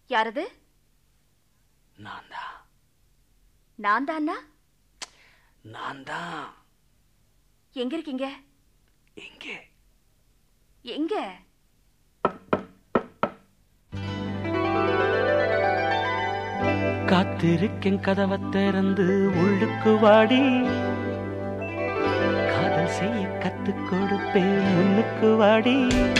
யாரது நான் தான் நான் தானா நான் தான் எங்க இருக்கீங்க எங்கே எங்க காத்திருக்கேன் கதவை திறந்து உள்ளுக்கு வாடி காதல் செய்ய கத்து கொடுப்பேன் முன்னுக்கு வாடி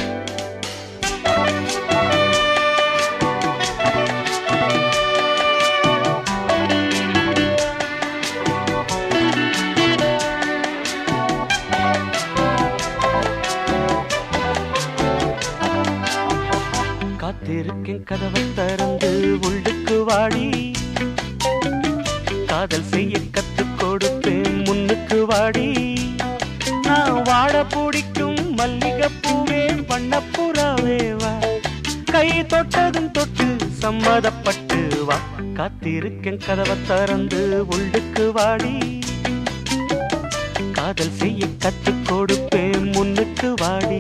காத்திருக்கேன் கதவை திறந்து உள்ளுக்கு வாடி காதல் செய்ய கத்து கொடுப்பேன் முன்னுக்கு வாடி நான் வாட பிடிக்கும் மல்லிகை பூவே வண்ணப்புறாவே வா கை தொட்டதும் தொட்டு சம்மதப்பட்டு வா காத்திருக்கேன் கதவை திறந்து உள்ளுக்கு வாடி காதல் செய்ய கத்து கொடுப்பேன் முன்னுக்கு வாடி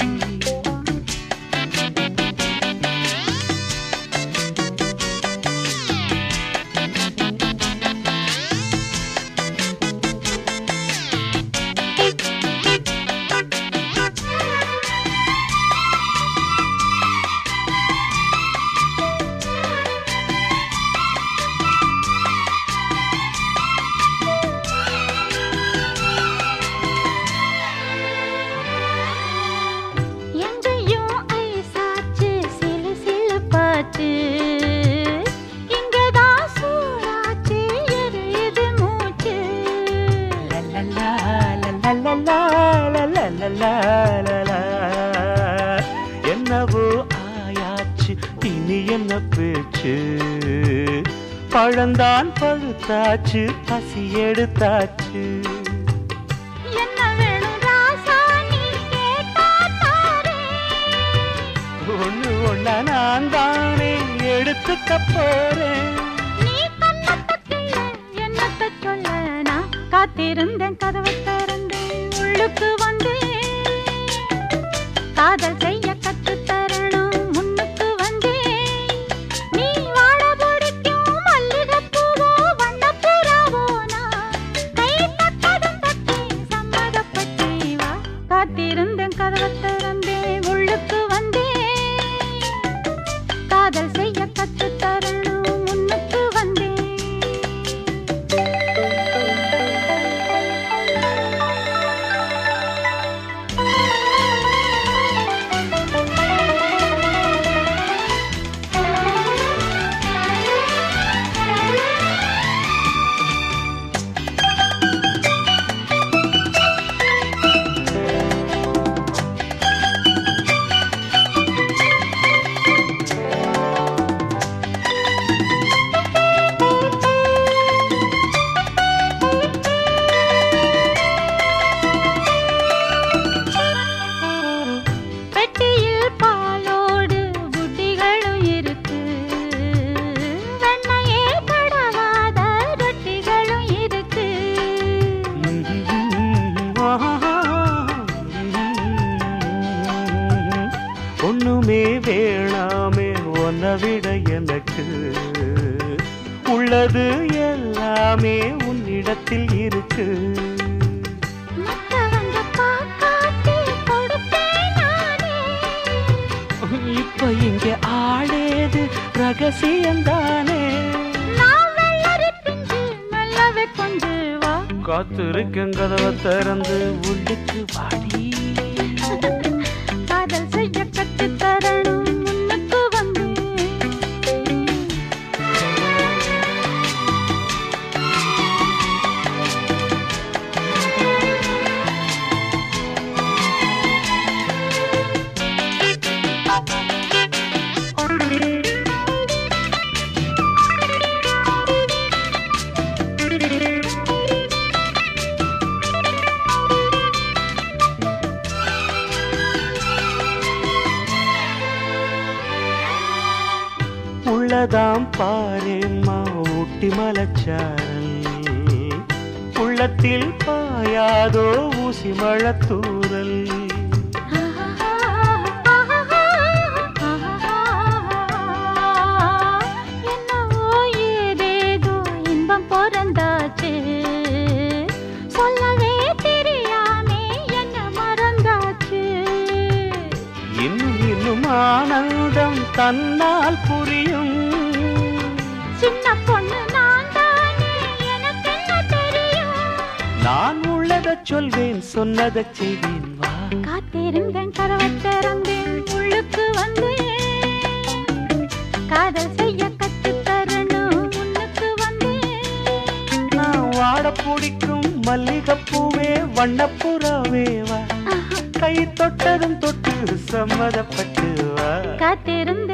எங்கேயும் ஐசாச்சு சிலு சிலுப்பாச்சு இங்கதான் சூடாச்சு எரியுது மூச்சு லலலா, லலலா, லலலா, லலலா. என்னவோ ஆயாச்சு இனி என்ன பேச்சு பழந்தான் பழுத்தாச்சு பசி எடுத்தாச்சு என்ன வேணும் ராசா நீ கேட்டா தாரேன் ஒண்ணு ஒண்ணா நான் தானே எடுத்துக்க போறேன் நீ கண்ணத்தக்கில்ல என்னத்த சொல்ல நான் காத்திருந்தேன் கதவை திறந்து உள்ளுக்கு வந்தேன் காதல் செய்ய கத்து தரணும் முன்னுக்கு வந்தேன் நீ வாழ பிடிக்கும் மல்லிகைப்பூவோ வண்ணப்புறாவோ நான் கை தட்டதும் தட்டி சம்மதப்பட்டே வா காத்திருந்தேன் கதவை திறந்தேன் உள்ளுக்கு வந்தேன் காதல் செய்ய கத்து தரணும் முன்னுக்கு வந்தேன் பெட்டியில் பாலோடு புட்டிகளும் இருக்கு வெண்ணையே படவாத ரொட்டிகளும் இருக்கு ஒண்ணுமே வேணாமே உன்னை விட எனக்கு உள்ளது எல்லாமே உன்னிடத்தில் இருக்கு மத்தவங்க பார்க்காட்டி கொடுப்பேன் நானே இப்ப இங்க ஆடேது ரகசியம்தானே நான் வெள்ளரி பிஞ்சு மெல்லவே கொண்டு வா காத்திருக்கேன் கதவை திறந்து உள்ளுக்கு வாடி காதல் செய்ய கத்து தரணும் முன்னுக்கு வந்து உள்ளதாம் பாரேம்மா ஊட்டி மலச்சாரல் உள்ளத்தில் பாயாதோ ஊசி மழத்தூரல் பிறந்தாச்சு சொல்லவே தெரியாமே என்ன மறந்தாச்சு இன்னும் இன்னும் ஆனந்தம் தன்னால் புரியும் சின்ன பொண்ணு நான் தானே எனக்கு என்ன தெரியும் நான் உள்ளத சொல்வேன் சொன்னதை செய்வேன் வா காத்திருந்தேன் கதவை திறந்தேன் உள்ளுக்கு வந்தேன் காதல் செய்ய கத்து தரணும் முன்னுக்கு வந்தேன் நான் வாட பிடிக்கும் மல்லிகைப்பூவே வண்ணப்புறாவே வா கை தொட்டதும் தொட்டு சம்மதப்பட்டு வா காத்திருந்த